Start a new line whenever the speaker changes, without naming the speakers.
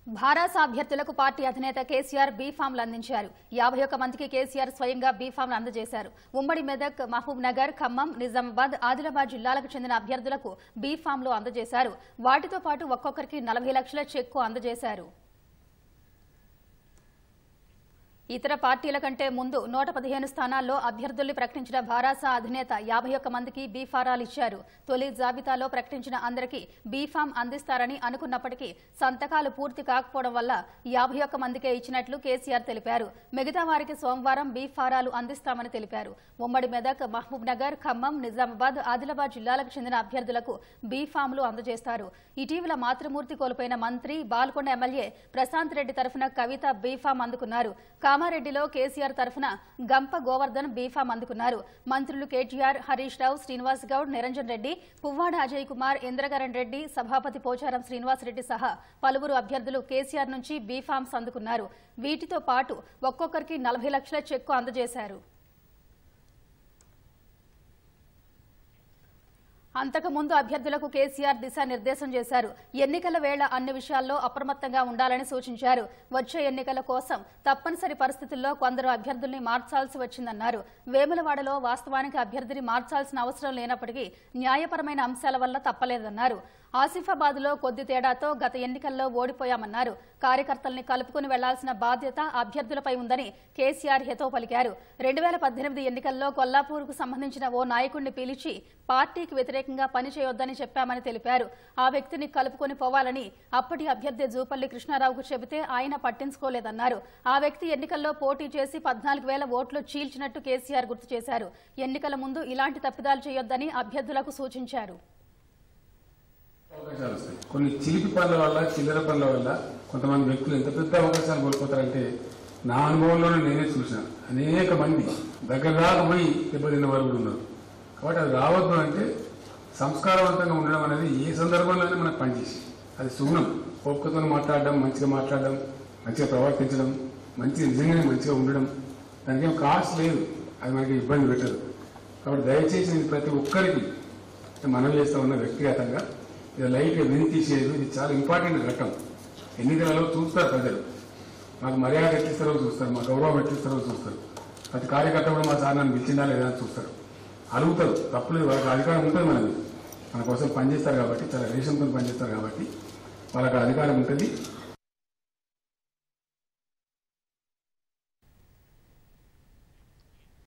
భారాస అభ్యర్థులకు పార్టీ అధినేత కేసీఆర్ బీఫామ్లు అందించారు యాభై ఒక్క మందికి కేసీఆర్ స్వయంగా బీఫామ్లు అందజేశారు ఉమ్మడి మెదక్ మహబూబ్ నగర్ ఖమ్మం నిజామాబాద్ ఆదిలాబాద్ జిల్లాలకు చెందిన అభ్యర్థులకు బీఫామ్లు అందజేశారు వాటితో పాటు ఒక్కొక్కరికి నలభై లక్షల చెక్కు అందజేశారు ఇతర పార్టీల కంటే ముందు నూట పదిహేను స్థానాల్లో అభ్యర్థుల్ని ప్రకటించిన భారాస అధినేత యాభై ఒక్క మందికి బీఫారాలు ఇచ్చారు తొలి జాబితాలో ప్రకటించిన అందరికీ బీఫామ్ అందిస్తారని అనుకున్నప్పటికీ సంతకాలు పూర్తి కాకపోవడం వల్ల యాభై ఒక్క మందికే ఇచ్చినట్లు కేసీఆర్ తెలిపారు మిగతా వారికి సోమవారం బీఫారాలు అందిస్తామని తెలిపారు ఉమ్మడి మెదక్ మహబూబ్ నగర్ ఖమ్మం నిజామాబాద్ ఆదిలాబాద్ జిల్లాలకు చెందిన అభ్యర్థులకు బీఫామ్లు అందజేస్తారు ఇటీవల మాతృమూర్తి కోల్పోయిన మంత్రి బాల్కొండ ఎమ్మెల్యే ప్రశాంత్ రెడ్డి తరఫున కవిత బీఫామ్ అందుకున్నారు కామారెడ్డిలో కేసీఆర్ తరఫున గంప గోవర్ధన్ బీఫామ్ అందుకున్నారు మంత్రులు కేటీఆర్ హరీష్ రావు శ్రీనివాస్ గౌడ్ నిరంజన్ రెడ్డి పువ్వాడ అజయ్ కుమార్ ఇంద్రకరణ్ రెడ్డి సభాపతి పోచారం శ్రీనివాస్ రెడ్డి సహా పలువురు అభ్యర్థులు కేసీఆర్ నుంచి బీఫామ్స్ అందుకున్నారు వీటితో పాటు ఒక్కొక్కరికి నలభై లక్షల చెక్కు అందజేశారు అంతకుముందు అభ్యర్థులకు కేసీఆర్ దిశానిర్దేశం చేశారు ఎన్నికల వేళ అన్ని విషయాల్లో అప్రమత్తంగా ఉండాలని సూచించారు వచ్చే ఎన్నికల కోసం తప్పనిసరి పరిస్థితుల్లో కొందరు అభ్యర్థుల్ని మార్చాల్సి వచ్చిందన్నారు వేములవాడలో వాస్తవానికి అభ్యర్థిని మార్చాల్సిన అవసరం లేనప్పటికీ న్యాయపరమైన అంశాల వల్ల తప్పలేదన్నారు ఆసిఫాబాద్ లో కొద్ది తేడాతో గత ఎన్నికల్లో ఓడిపోయామన్నారు కార్యకర్తల్ని కలుపుకుని వెళ్లాల్సిన బాధ్యత అభ్యర్థులపై ఉందని కేసీఆర్ హితవు పలికారు రెండు వేల పద్దెనిమిది ఎన్నికల్లో కొల్లాపూర్కు సంబంధించిన ఓ నాయకుడిని పిలిచి పార్టీకి వ్యతిరేకంగా పనిచేయొద్దని చెప్పామని తెలిపారు ఆ వ్యక్తిని కలుపుకొని పోవాలని అప్పటి అభ్యర్థి జూపల్లి కృష్ణారావుకు చెబితే ఆయన పట్టించుకోలేదన్నారు ఆ వ్యక్తి ఎన్నికల్లో పోటీ చేసి పద్నాలుగు వేల ఓట్లు చీల్చినట్టు కేసీఆర్ గుర్తు చేశారు ఎన్నికల ముందు ఇలాంటి తప్పిదాలు చేయొద్దని అభ్యర్థులకు సూచించారు
అవకాశాలు వస్తాయి కొన్ని చిలిపి పనుల వల్ల చిల్లర పనుల వల్ల కొంతమంది వ్యక్తులు ఎంత పెద్ద అవకాశాలు కోల్పోతారంటే నా అనుభవంలోనే నేనే చూశాను అనేక మంది దగ్గర దాకా పోయి దెబ్బతిన్న వారు కూడా ఉన్నారు కాబట్టి అది రావద్దు అంటే సంస్కారవంతంగా ఉండడం అనేది ఏ సందర్భంలోనే మనకు పనిచేసి అది సుగుణం ఓపికతో మాట్లాడడం మంచిగా మాట్లాడడం మంచిగా ప్రవర్తించడం మంచి నిజంగానే మంచిగా ఉండడం దానికి ఏం కాస్ట్ లేదు అది మనకి ఇబ్బంది పెట్టదు కాబట్టి దయచేసి నేను ప్రతి ఒక్కరికి మనం చేస్తా ఉన్న వ్యక్తిగతంగా ఇది లైట్గా విని తీసేది ఇది చాలా ఇంపార్టెంట్ ఘట్టం ఎన్నికలలో చూస్తారు ప్రజలు మాకు మర్యాద ఎట్టిస్తారో చూస్తారు మా గౌరవం ఎట్టిస్తారో చూస్తారు ప్రతి కార్యకర్త కూడా మా సార్ నన్ను పిలిచిందా లేదా అని చూస్తారు అడుగుతారు తప్పులేదు వాళ్ళకి అధికారం ఉంటుంది మనది మన కోసం పనిచేస్తారు కాబట్టి చాలా రేషంతో పనిచేస్తారు కాబట్టి వాళ్ళకి అధికారం ఉంటుంది